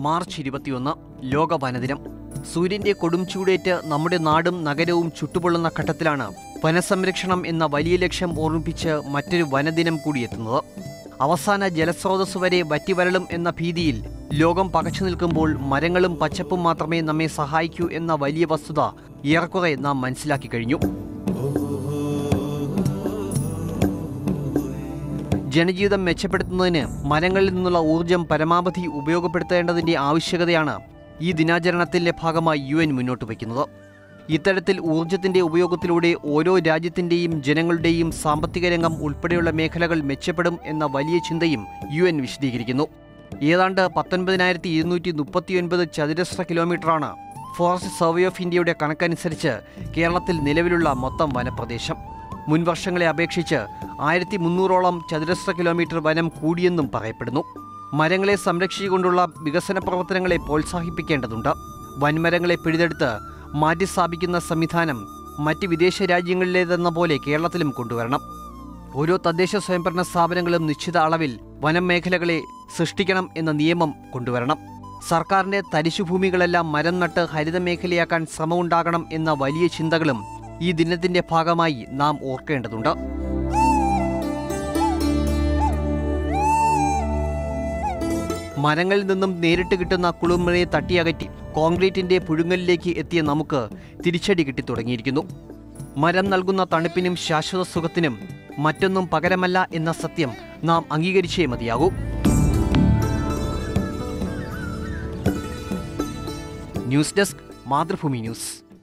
March ഇരുപത്തിയൊന്ന് ലോക വനദിനം സൂര്യന്റെ കൊടും ചൂടേറ്റ് നമ്മുടെ നാടും നഗരവും ചുട്ടുപൊള്ളുന്ന ഘട്ടത്തിലാണ് വനസംരക്ഷണം എന്ന വലിയ ലക്ഷ്യം ഓർമ്മിപ്പിച്ച് മറ്റൊരു വനദിനം കൂടി എത്തുന്നത് അവസാന ജലസ്രോതസ് വരെ വറ്റിവരളും എന്ന ഭീതിയിൽ ലോകം പകച്ചു നിൽക്കുമ്പോൾ മരങ്ങളും പച്ചപ്പും മാത്രമേ നമ്മെ സഹായിക്കൂ എന്ന വലിയ വസ്തുത ഏറെക്കുറെ നാം മനസ്സിലാക്കി കഴിഞ്ഞു ജനജീവിതം മെച്ചപ്പെടുത്തുന്നതിന് മരങ്ങളിൽ നിന്നുള്ള ഊർജം പരമാവധി ഉപയോഗപ്പെടുത്തേണ്ടതിന്റെ ആവശ്യകതയാണ് ഈ ദിനാചരണത്തിന്റെ ഭാഗമായി യു എൻ മുന്നോട്ട് വയ്ക്കുന്നത് ഇത്തരത്തിൽ ഊർജത്തിന്റെ ഉപയോഗത്തിലൂടെ ഓരോ രാജ്യത്തിന്റെയും ജനങ്ങളുടെയും സാമ്പത്തിക രംഗം ഉൾപ്പെടെയുള്ള മേഖലകൾ മെച്ചപ്പെടും എന്ന വലിയ ചിന്തയും യു എൻ വിശദീകരിക്കുന്നു ഏതാണ്ട് പത്തൊൻപതിനായിരത്തി ഇരുന്നൂറ്റി മുപ്പത്തിയൊൻപത് ചതുരശ്ര കിലോമീറ്ററാണ് ഫോറസ്റ്റ് സർവേ ഓഫ് ഇന്ത്യയുടെ കണക്കനുസരിച്ച് കേരളത്തിൽ നിലവിലുള്ള മൊത്തം വനപ്രദേശം മുൻ വർഷങ്ങളെ അപേക്ഷിച്ച് ആയിരത്തി മുന്നൂറോളം ചതുരശ്ര കിലോമീറ്റർ വനം കൂടിയെന്നും പറയപ്പെടുന്നു മരങ്ങളെ സംരക്ഷിച്ചുകൊണ്ടുള്ള വികസന പ്രവർത്തനങ്ങളെ പ്രോത്സാഹിപ്പിക്കേണ്ടതുണ്ട് വൻമരങ്ങളെ പിഴുതെടുത്ത് മാറ്റിസ്ഥാപിക്കുന്ന സംവിധാനം മറ്റ് വിദേശ രാജ്യങ്ങളിലേതെന്ന പോലെ കേരളത്തിലും കൊണ്ടുവരണം ഓരോ തദ്ദേശ സ്വയംഭരണ സ്ഥാപനങ്ങളും നിശ്ചിത അളവിൽ വനം മേഖലകളെ സൃഷ്ടിക്കണം എന്ന നിയമം കൊണ്ടുവരണം സർക്കാരിന്റെ തരിശുഭൂമികളെല്ലാം മരം നട്ട് ഹരിത മേഖലയാക്കാൻ ശ്രമമുണ്ടാകണം എന്ന വലിയ ചിന്തകളും ഈ ദിനത്തിന്റെ ഭാഗമായി നാം ഓർക്കേണ്ടതുണ്ട് മരങ്ങളിൽ നിന്നും നേരിട്ട് കിട്ടുന്ന കുളിർമഴയെ തട്ടിയകറ്റി കോൺക്രീറ്റിന്റെ പുഴുങ്ങലിലേക്ക് എത്തിയ നമുക്ക് തിരിച്ചടി കിട്ടിത്തുടങ്ങിയിരിക്കുന്നു മരം നൽകുന്ന തണുപ്പിനും ശാശ്വത സുഖത്തിനും മറ്റൊന്നും പകരമല്ല എന്ന സത്യം നാം അംഗീകരിച്ചേ മതിയാകൂ ന്യൂസ് ഡെസ്ക് മാതൃഭൂമി ന്യൂസ്